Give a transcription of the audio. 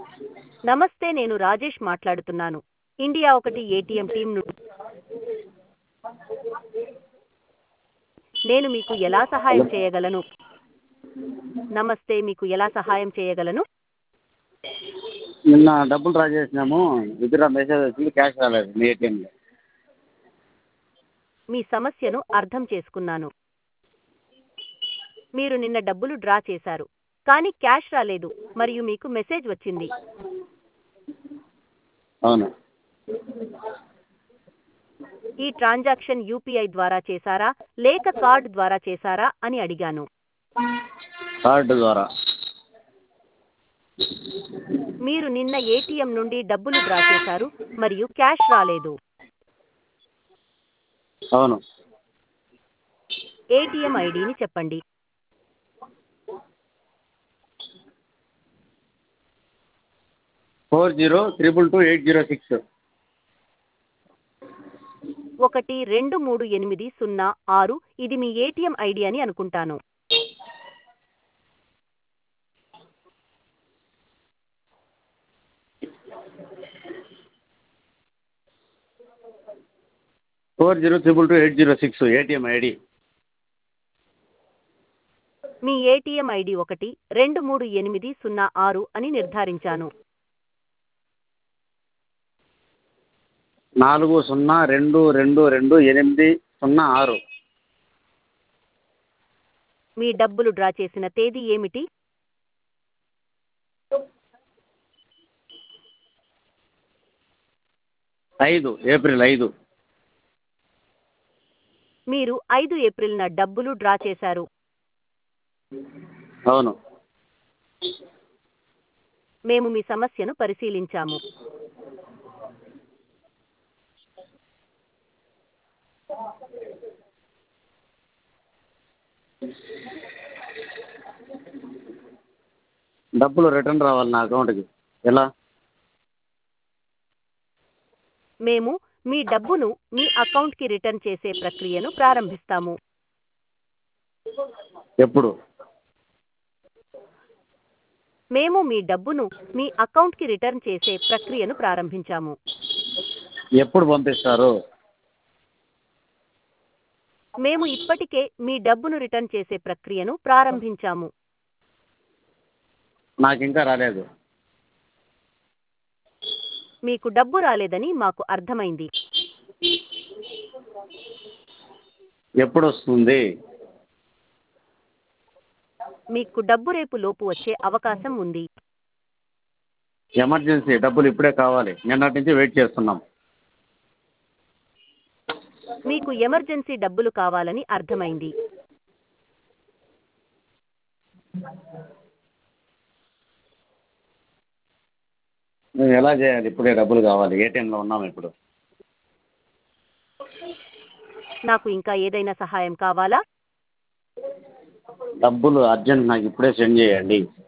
నమస్తే నేను రాజేష్ మాట్లాడుతున్నాను ఇండియా ఒకటి ఏటీఎం టీం నుండి నేను మీకు ఎలా సహాయం చేయగలను నమస్తే మీకు ఎలా సహాయం చేయగలను నిన్న డబ్బులు డ్రా చేసినాము విత్డ్రా మెసేజ్ వచ్చింది క్యాష్ రాలేదు మీ ఏటీఎంలో మీ సమస్యను అర్థం చేసుకున్నాను మీరు నిన్న డబ్బులు డ్రా చేశారు కానీ క్యాష్ రాలేదు మరియు మీకు మెసేజ్ వచ్చింది అవును ఈ ట్రాన్సాక్షన్ యూపీఐ ద్వారా చేశారా లేక కార్డ్ ద్వారా చేశారా అని అడిగాను కార్డు ద్వారా మీరు నిన్న ఏటీఎం నుండి డబ్బులు డ్రా చేశారు మరియు క్యాష్ రాలేదు అవును ఏటీఎం ఐడిని చెప్పండి four zero triple two eight zero six ఒకటి రెండు మూడు ఎనిమిది సున్నా ఆరు ఇది మీ ఏటీఎం ఐడి అని అనుకుంటాను four zero triple two eight zero six ATM ID మీ ఏటీఎం ఐడి ఒకటి రెండు మూడు ఎనిమిది సున్నా ఆరు అని నిర్ధారించాను నాలుగు సున్నా రెండు రెండు రెండు ఎనిమిది సున్నా ఆరు మీ డబ్బులు డ్రా చేసిన తేదీ ఏమిటి ఐదు ఏప్రిల్ ఐదు మీరు ఐదు ఏప్రిల్న డబ్బులు డ్రా చేశారు అవును మేము మీ సమస్యను పరిశీలించాము డబ్బులు రిటర్న్ రావాలి నా అకౌంట్కి ఎలా మేము మీ డబ్బును మీ అకౌంట్కి రిటర్న్ చేసే ప్రక్రియను ప్రారంభిస్తాము ఎప్పుడు మేము మీ డబ్బును మీ అకౌంట్కి రిటర్న్ చేసే ప్రక్రియను ప్రారంభించాము ఎప్పుడు పంపిస్తారు మేము ఇప్పటికే మీ డబ్బును రిటర్న్ చేసే ప్రక్రియను ప్రారంభించాము నాకు ఇంకా రాలేదు మీకు డబ్బు రాలేదని మాకు అర్థమైంది ఎప్పుడు వస్తుంది మీకు డబ్బు రేపు లోపు వచ్చే అవకాశం ఉంది ఎమర్జెన్సీ డబ్బులు ఇప్పుడే కావాలి నిన్నటి నుంచి వెయిట్ చేస్తున్నాం మీకు ఎమర్జెన్సీ డబ్బులు కావాలని అర్థమైంది మేము ఎలా చేయాలి ఇప్పుడే డబ్బులు కావాలి ఏటీఎంలో ఉన్నాం ఇప్పుడు నాకు ఇంకా ఏదైనా సహాయం కావాలా డబ్బులు అర్జెంట్ నాకు ఇప్పుడే సెండ్ చేయండి